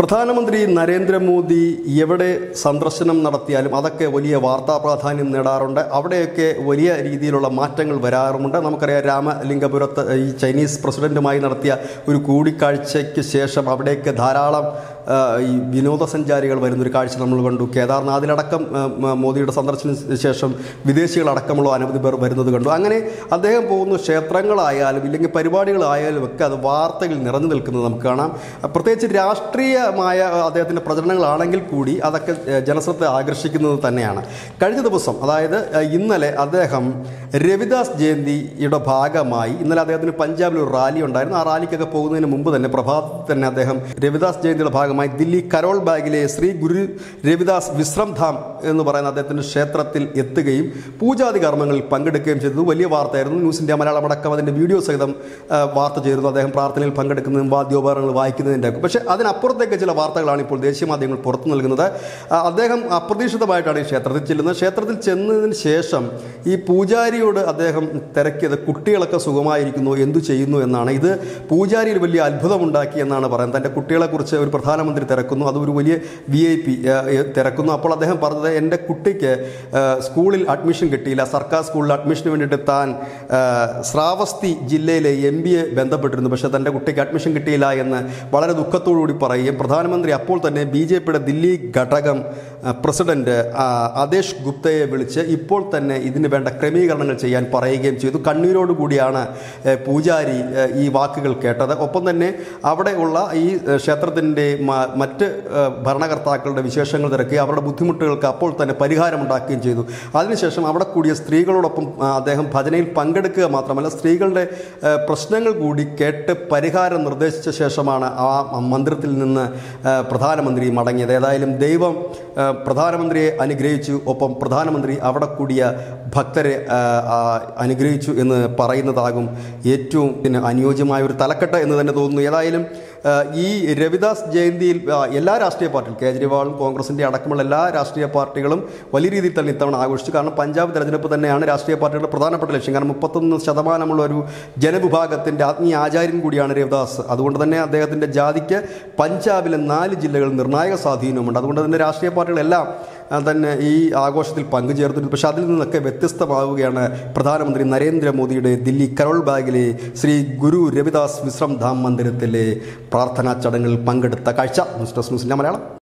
പ്രധാനമന്ത്രി നരേന്ദ്രമോദി എവിടെ സന്ദർശനം നടത്തിയാലും അതൊക്കെ വലിയ വാർത്താ പ്രാധാന്യം നേടാറുണ്ട് അവിടെയൊക്കെ വലിയ രീതിയിലുള്ള മാറ്റങ്ങൾ വരാറുമുണ്ട് നമുക്കറിയാം രാമലിംഗപുരത്ത് ഈ ചൈനീസ് പ്രസിഡന്റുമായി നടത്തിയ ഒരു കൂടിക്കാഴ്ചയ്ക്ക് ശേഷം അവിടേക്ക് ധാരാളം ആ, ഈ വിനോദസഞ്ചാരികൾ വരുന്നൊരു കാഴ്ച നമ്മൾ കണ്ടു കേദാർനാഥിലടക്കം ആ, മ- മോദിയുടെ സന്ദർശനത്തിന് ശേഷം വിദേശികളടക്കമുള്ള അനവധി പേർ വരുന്നത് കണ്ടു അങ്ങനെ അദ്ദേഹം പോകുന്ന ക്ഷേത്രങ്ങളായാലും ഇല്ലെങ്കിൽ പരിപാടികളായാലും ഒക്കെ അത് വാർത്തകൾ നിറഞ്ഞു നിൽക്കുന്നത് നമുക്ക് കാണാം പ്രത്യേകിച്ച് രാഷ്ട്രീയമായ അദ്ദേഹത്തിൻ്റെ പ്രചരണങ്ങളാണെങ്കിൽ കൂടി അതൊക്കെ ഏഹ്, ജനശ്രദ്ധ ആകർഷിക്കുന്നത് തന്നെയാണ് കഴിഞ്ഞ ദിവസം അതായത് ഏഹ്, ഇന്നലെ അദ്ദേഹം രവിദാസ് ജയന്തിയുടെ ഭാഗമായി ഇന്നലെ അദ്ദേഹത്തിന് പഞ്ചാബിൽ ഒരു റാലി ഉണ്ടായിരുന്നു ആ റാലിക്കൊക്കെ പോകുന്നതിന് മുമ്പ് തന്നെ പ്രഭാതത്തിൽ തന്നെ അദ്ദേഹം രവിദാസ് ജയന്തിയുടെ ഭാഗമായി ദില്ലി കരോൾ ബാഗിലെ ശ്രീ ഗുരു രവിദാസ് വിശ്രം ധാം എന്ന് പറയുന്ന അദ്ദേഹത്തിൻ്റെ ക്ഷേത്രത്തിൽ എത്തുകയും പൂജാതി കർമ്മങ്ങളിൽ പങ്കെടുക്കുകയും ചെയ്തത് വലിയ വാർത്തയായിരുന്നു ന്യൂസ് ഇന്ത്യ മലയാളം അടക്കം അതിൻ്റെ വീഡിയോ സഹിതം ആ, വാർത്ത ചെയ്തിരുന്നു അദ്ദേഹം പ്രാർത്ഥനയിൽ പങ്കെടുക്കുന്നതും വാദ്യോപകരണങ്ങൾ വായിക്കുന്നതിൻ്റെ ഒക്കെ പക്ഷേ അതിനപ്പുറത്തേക്ക് ചില വാർത്തകളാണ് ഇപ്പോൾ ദേശീയ മാധ്യമങ്ങൾ പുറത്തു നൽകുന്നത് ആ, അദ്ദേഹം അപ്രതീക്ഷിതമായിട്ടാണ് ഈ ക്ഷേത്രത്തിൽ ചെല്ലുന്നത് ക്ഷേത്രത്തിൽ ചെന്നതിന് ശേഷം ഈ പൂജാരിയോട് അദ്ദേഹം തിരക്കിയത് കുട്ടികളൊക്കെ സുഖമായിരിക്കുന്നു എന്തു ചെയ്യുന്നു എന്നാണ് ഇത് പൂജാരിയിൽ വലിയ അത്ഭുതമുണ്ടാക്കി എന്നാണ് പറയുന്നത് തൻ്റെ കുട്ടികളെക്കുറിച്ച് ഒരു പ്രധാനമന്ത്രി തിരക്കുന്നു അത് ഒരു വലിയ വി ഐ പി തിരക്കുന്നു അപ്പോൾ അദ്ദേഹം പറഞ്ഞത് എൻ്റെ കുട്ടിക്ക് ആ, സ്കൂളിൽ അഡ്മിഷൻ കിട്ടിയില്ല സർക്കാർ സ്കൂളിൽ അഡ്മിഷന് വേണ്ടിയിട്ട് താൻ ആ, ശ്രാവസ്തി ജില്ലയിലെ എം ബി എ ബന്ധപ്പെട്ടിരുന്നു പക്ഷേ തൻ്റെ കുട്ടിക്ക് അഡ്മിഷൻ കിട്ടിയില്ല എന്ന് വളരെ ദുഃഖത്തോടുകൂടി പറയുകയും പ്രധാനമന്ത്രി അപ്പോൾ തന്നെ ബി ജെ പിയുടെ ദില്ലി ഘടകം ആ, പ്രസിഡന്റ് ആ, ആദേശ് ഗുപ്തയെ വിളിച്ച് ഇപ്പോൾ തന്നെ ഇതിന് വേണ്ട ക്രമീകരണങ്ങൾ ചെയ്യാൻ പറയുകയും ചെയ്തു കണ്ണീരോടുകൂടിയാണ് ഏ, പൂജാരി ഏ, ഈ വാക്കുകൾ കേട്ടത് ഒപ്പം തന്നെ അവിടെ ഉള്ള ഈ ഏ, ക്ഷേത്രത്തിൻ്റെ മ- മറ്റ് ഏ, ഭരണകർത്താക്കളുടെ വിശേഷങ്ങൾ തിരക്കി അവരുടെ ബുദ്ധിമുട്ടുകൾക്ക് അപ്പോൾ തന്നെ പരിഹാരമുണ്ടാക്കുകയും ചെയ്തു അതിനുശേഷം അവിടെ കൂടിയ സ്ത്രീകളോടൊപ്പം ആ, അദ്ദേഹം ഭജനയിൽ പങ്കെടുക്കുക മാത്രമല്ല സ്ത്രീകളുടെ ഏ, പ്രശ്നങ്ങൾ കൂടി കേട്ട് പരിഹാരം നിർദ്ദേശിച്ച ശേഷമാണ് ആ മന്ദിരത്തിൽ നിന്ന് ഏ, പ്രധാനമന്ത്രി മടങ്ങിയത് ഏതായാലും ദൈവം ഏ, പ്രധാനമന്ത്രിയെ അനുഗ്രഹിച്ചു ഒപ്പം പ്രധാനമന്ത്രി അവിടെ കൂടിയ ഭക്തരെ ആ, ആ, അനുഗ്രഹിച്ചു എന്ന് പറയുന്നതാകും ഏറ്റവും പിന്നെ അനുയോജ്യമായ ഒരു തലക്കെട്ട് എന്ന് തന്നെ തോന്നുന്നു ഏതായാലും ആ, ഈ രവിദാസ് ജയന്തിയിൽ ആ, എല്ലാ രാഷ്ട്രീയ പാർട്ടികളും കേജ്രിവാളും കോൺഗ്രസിൻ്റെ അടക്കമുള്ള എല്ലാ രാഷ്ട്രീയ പാർട്ടികളും വലിയ രീതിയിൽ തന്നെ ഇത്തവണ ആഘോഷിച്ചു കാരണം പഞ്ചാബ് തെരഞ്ഞെടുപ്പ് തന്നെയാണ് രാഷ്ട്രീയ പാർട്ടികളുടെ പ്രധാനപ്പെട്ട ലക്ഷ്യം കാരണം മുപ്പത്തൊന്ന് ശതമാനമുള്ള ഒരു ജനവിഭാഗത്തിൻ്റെ ആത്മീയ ആചാര്യൻ കൂടിയാണ് രവിദാസ് അതുകൊണ്ട് തന്നെ അദ്ദേഹത്തിൻ്റെ ജാതിക്ക് പഞ്ചാബിലെ നാല് ജില്ലകളിൽ നിർണായക സ്വാധീനമുണ്ട് അതുകൊണ്ട് തന്നെ രാഷ്ട്രീയ പാർട്ടികളെല്ലാം ആ, തന്നെ ഈ ആഘോഷത്തിൽ പങ്കുചേർത്തിട്ടുണ്ട് പക്ഷേ അതിൽ നിന്നൊക്കെ വ്യത്യസ്തമാവുകയാണ് പ്രധാനമന്ത്രി നരേന്ദ്രമോദിയുടെ ദില്ലി കരോൾ ബാഗിലെ ശ്രീ ഗുരു രവിദാസ് വിശ്രം ധാം മന്ദിരത്തിലെ പ്രാർത്ഥനാ ചടങ്ങിൽ പങ്കെടുത്ത കാഴ്ച ന്യൂസ് ഡെസ്ക് ന്യൂസിൻ്റെ മലയാളം